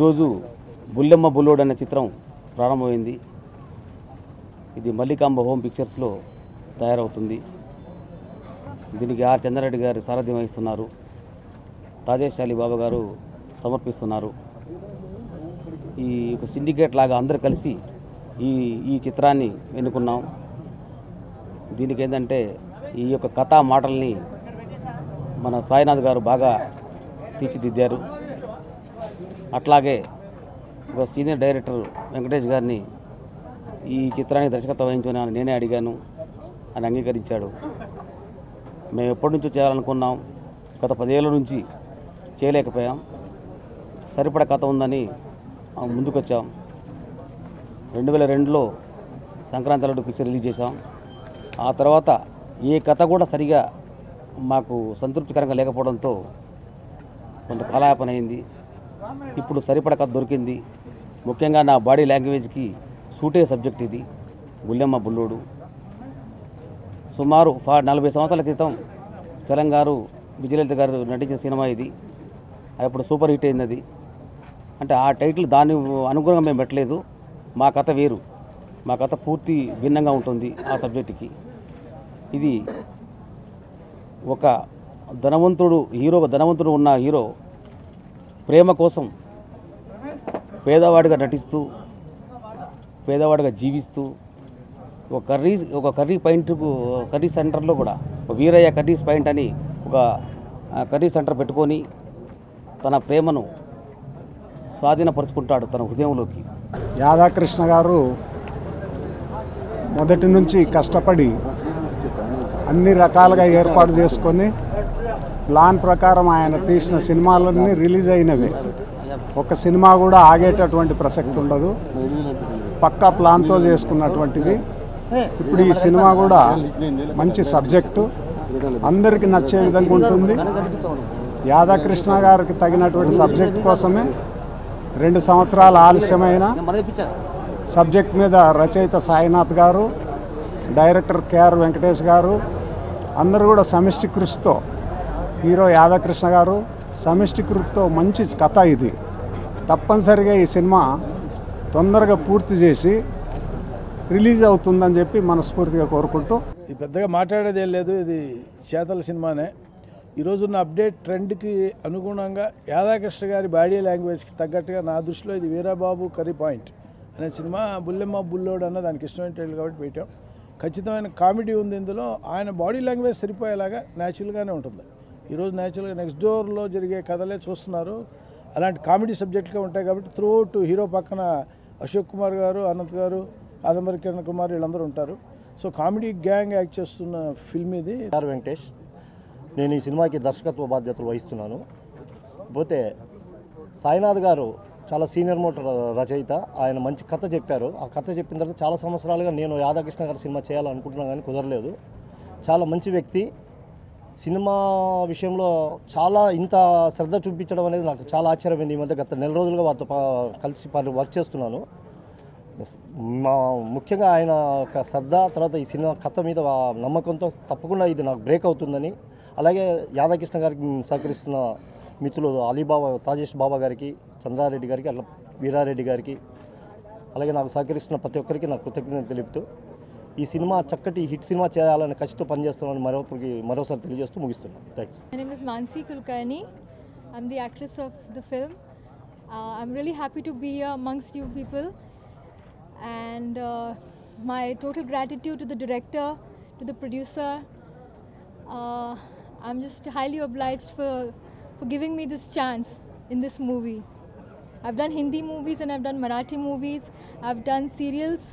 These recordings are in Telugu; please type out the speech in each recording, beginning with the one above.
ఈరోజు బుల్లెమ్మ బుల్లోడ్ అనే చిత్రం ప్రారంభమైంది ఇది మల్లికాంబ హోమ్ పిక్చర్స్లో తయారవుతుంది దీనికి ఆర్ చంద్రారెడ్డి గారు సారథ్యం వహిస్తున్నారు తాజేష్ అలీ బాబా గారు సమర్పిస్తున్నారు ఈ ఒక సిండికేట్ లాగా అందరు కలిసి ఈ ఈ చిత్రాన్ని ఎన్నుకున్నాం దీనికి ఏంటంటే ఈ యొక్క కథా మాటల్ని మన సాయినాథ్ గారు బాగా తీర్చిదిద్దారు అట్లాగే ఒక సీనియర్ డైరెక్టర్ వెంకటేష్ గారిని ఈ చిత్రానికి దర్శకత్వం వహించమని నేనే అడిగాను అని అంగీకరించాడు మేము ఎప్పటి నుంచో చేయాలనుకున్నాం గత పదేళ్ళ నుంచి చేయలేకపోయాం సరిపడ కథ ఉందని ఆ, ముందుకొచ్చాం రెండు వేల రెండులో సంక్రాంతి అల్లుడు పిక్చర్ రిలీజ్ చేశాం ఆ తర్వాత ఏ కథ కూడా సరిగా మాకు సంతృప్తికరంగా లేకపోవడంతో కొంత కాలయాపన అయింది ఇప్పుడు సరిపడ కథ దొరికింది ముఖ్యంగా నా బాడీ లాంగ్వేజ్కి సూటే సబ్జెక్ట్ ఇది బుల్లెమ్మ బుల్లోడు సుమారు ఫా నలభై సంవత్సరాల క్రితం చలం గారు విజయలలిత గారు నటించిన సినిమా ఇది అప్పుడు సూపర్ హిట్ అయింది అది అంటే ఆ టైటిల్ దాని అనుగుణంగా మేము పెట్టలేదు మా కథ వేరు మా కథ పూర్తి భిన్నంగా ఉంటుంది ఆ సబ్జెక్టుకి ఇది ఒక ధనవంతుడు హీరో ధనవంతుడు ఉన్న హీరో ప్రేమ కోసం పేదవాడిగా నటిస్తూ పేదవాడిగా జీవిస్తూ ఒక కర్రీ ఒక కర్రీ పాయింట్కు కర్రీ సెంటర్లో కూడా ఒక వీరయ్య కర్రీస్ పాయింట్ అని ఒక ఆ, కర్రీ సెంటర్ పెట్టుకొని తన ప్రేమను స్వాధీనపరుచుకుంటాడు తన హృదయంలోకి యాదాకృష్ణ గారు మొదటి నుంచి కష్టపడి అన్ని రకాలుగా ఏర్పాటు చేసుకొని ప్లాన్ ప్రకారం ఆయన తీసిన సినిమాలన్నీ రిలీజ్ అయినవి ఒక సినిమా కూడా ఆగేటటువంటి ప్రసక్తి ఉండదు పక్కా ప్లాన్తో చేసుకున్నటువంటిది ఇప్పుడు ఈ సినిమా కూడా మంచి సబ్జెక్టు అందరికీ నచ్చే విధంగా ఉంటుంది యాదాకృష్ణ గారికి తగినటువంటి సబ్జెక్ట్ కోసమే రెండు సంవత్సరాల ఆలస్యమైన సబ్జెక్ట్ మీద రచయిత సాయినాథ్ గారు డైరెక్టర్ కేఆర్ వెంకటేష్ గారు అందరూ కూడా సమిష్టి కృషితో హీరో యాదకృష్ణ గారు సమిష్టి కృషితో మంచి కథ ఇది తప్పనిసరిగా ఈ సినిమా తొందరగా పూర్తి చేసి రిలీజ్ అవుతుందని చెప్పి మనస్ఫూర్తిగా కోరుకుంటూ ఇది పెద్దగా మాట్లాడేది ఏం లేదు ఇది చేతల సినిమానే ఈరోజున్న అప్డేట్ ట్రెండ్కి అనుగుణంగా యాదాకృష్ణ గారి బాడీ లాంగ్వేజ్కి తగ్గట్టుగా నా దృష్టిలో ఇది వీరాబాబు కర్రీ పాయింట్ అనే సినిమా బుల్లెమ్మ బుల్లోడు అన్న దానికి ఇష్టమైన టైటిల్ కాబట్టి పెట్టాం ఖచ్చితమైన కామెడీ ఉంది ఇందులో ఆయన బాడీ లాంగ్వేజ్ సరిపోయేలాగా న్యాచురల్గానే ఉంటుంది ఈరోజు న్యాచురల్గా నెక్స్ట్ డోర్లో జరిగే కథలే చూస్తున్నారు అలాంటి కామెడీ సబ్జెక్టుగా ఉంటాయి కాబట్టి త్రూ హీరో పక్కన అశోక్ కుమార్ గారు అనంత్ గారు ఆదంబరి కిరణ్ కుమార్ వీళ్ళందరూ ఉంటారు సో కామెడీ గ్యాంగ్ యాక్ట్ చేస్తున్న ఫిల్మ్ ఇది ఆర్ వెంకటేష్ నేను ఈ సినిమాకి దర్శకత్వ బాధ్యతలు వహిస్తున్నాను పోతే సాయినాథ్ గారు చాలా సీనియర్ మోటర్ రచయిత ఆయన మంచి కథ చెప్పారు ఆ కథ చెప్పిన తర్వాత చాలా సంవత్సరాలుగా నేను యాదకృష్ణ గారి సినిమా చేయాలనుకుంటున్నాను కానీ కుదరలేదు చాలా మంచి వ్యక్తి సినిమా విషయంలో చాలా ఇంత శ్రద్ధ చూపించడం అనేది నాకు చాలా ఆశ్చర్యమైంది ఈ మధ్య గత నెల రోజులుగా వారితో పా- కలిసి పని- వర్క్ చేస్తున్నాను మా ముఖ్యంగా ఆయన యొక్క శ్రద్ధ తర్వాత ఈ సినిమా కథ మీద ఆ నమ్మకంతో తప్పకుండా ఇది నాకు బ్రేక్ అవుతుందని అలాగే యాదకృష్ణ గారికి సహకరిస్తున్న మిత్రులు అలీబాబా తాజేష్ బాబా గారికి చంద్రారెడ్డి గారికి అట్లా వీరారెడ్డి గారికి అలాగే నాకు సహకరిస్తున్న ప్రతి ఒక్కరికి నాకు కృతజ్ఞతలు తెలుపుతూ ఈ సినిమా చక్కటి హిట్ సినిమా చేయాలని కసితో పనిచేస్తున్నామని మరొకరికి మరోసారి తెలియజేస్తూ ముగిస్తున్నాను thanks My name is Mansi Kulkarni. I'm the actress of the film. Uh, I'm really happy to be here amongst you people. And uh, my total gratitude to the director, to the producer. Uh, I'm just highly obliged for, for giving me this chance in this movie. I've done Hindi movies and I've done Marathi movies. I've done serials.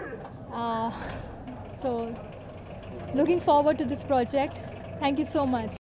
Uh, so, looking forward to this project. Thank you so much.